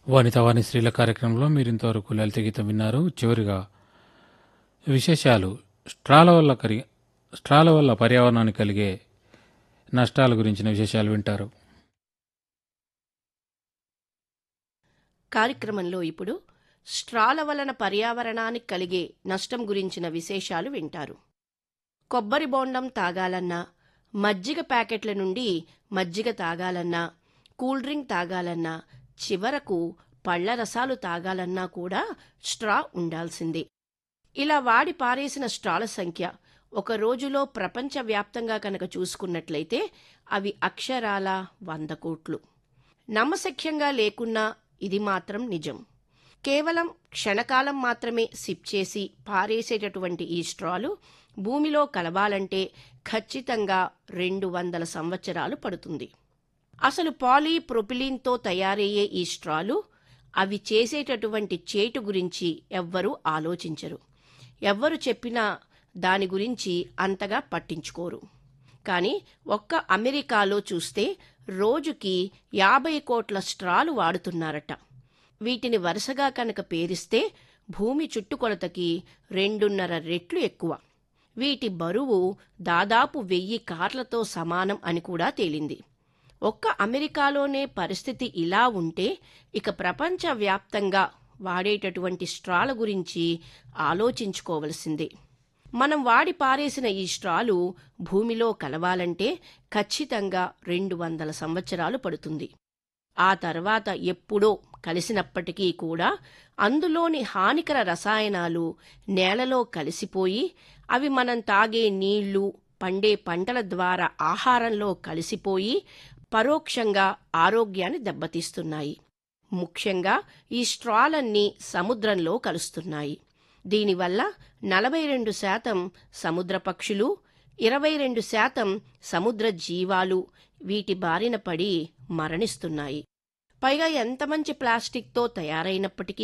వనిత వాణి స్త్రీల కార్యక్రమంలో మీరు ఇంతవరకు లలిత గీతం విన్నారు చివరిగా విశేషాలు స్ట్రాల వల్ల కరి స్ట్రాల వల్ల పర్యావరణానికి కలిగే నష్టాల గురించిన విశేషాలు వింటారు కార్యక్రమంలో ఇప్పుడు స్ట్రాల వలన పర్యావరణానికి కలిగే నష్టం గురించిన విశేషాలు వింటారు కొబ్బరి బోండం తాగాలన్నా మజ్జిగ ప్యాకెట్ల నుండి మజ్జిగ తాగాలన్నా కూల్ డ్రింక్ తాగాలన్నా చివరకు పళ్ల రసాలు తాగాలన్నా కూడా స్ట్రా ఉండాల్సిందే ఇలా వాడి పారేసిన స్ట్రాల సంఖ్య ఒక రోజులో ప్రపంచవ్యాప్తంగా కనుక చూసుకున్నట్లయితే అవి అక్షరాల వంద కోట్లు నమ్మశక్యంగా లేకున్నా ఇది మాత్రం నిజం కేవలం క్షణకాలం మాత్రమే సిప్ చేసి పారేసేటటువంటి ఈ స్ట్రాలు భూమిలో కలవాలంటే ఖచ్చితంగా రెండు వందల సంవత్సరాలు పడుతుంది అసలు పాలీప్రొపిలీన్తో తయారయ్యే ఈ స్ట్రాలు అవి చేసేటటువంటి చేటు గురించి ఎవ్వరూ ఆలోచించరు ఎవ్వరు చెప్పినా దాని గురించి అంతగా పట్టించుకోరు కానీ ఒక్క అమెరికాలో చూస్తే రోజుకి యాభై కోట్ల స్ట్రాలు వాడుతున్నారట వీటిని వరుసగా కనుక పేరిస్తే భూమి చుట్టుకొలతకి రెండున్నర రెట్లు ఎక్కువ వీటి బరువు దాదాపు వెయ్యి కార్లతో సమానం అని కూడా తేలింది ఒక్క అమెరికాలోనే పరిస్థితి ఇలా ఉంటే ఇక ప్రపంచవ్యాప్తంగా వాడేటటువంటి స్ట్రాల గురించి ఆలోచించుకోవలసిందే మనం వాడి పారేసిన ఈ స్ట్రాలు భూమిలో కలవాలంటే ఖచ్చితంగా రెండు వందల సంవత్సరాలు పడుతుంది ఆ తర్వాత ఎప్పుడో కలిసినప్పటికీ కూడా అందులోని హానికర రసాయనాలు నేలలో కలిసిపోయి అవి మనం తాగే నీళ్లు పండే పంటల ద్వారా ఆహారంలో కలిసిపోయి పరోక్షంగా ఆరోగ్యాన్ని దెబ్బతీస్తున్నాయి ముఖ్యంగా ఈ స్ట్రాలన్నీ సముద్రంలో కలుస్తున్నాయి దీనివల్ల నలభై రెండు శాతం సముద్ర పక్షులు ఇరవై రెండు శాతం సముద్ర జీవాలు వీటి బారిన పడి మరణిస్తున్నాయి పైగా ఎంత మంచి ప్లాస్టిక్తో తయారైనప్పటికీ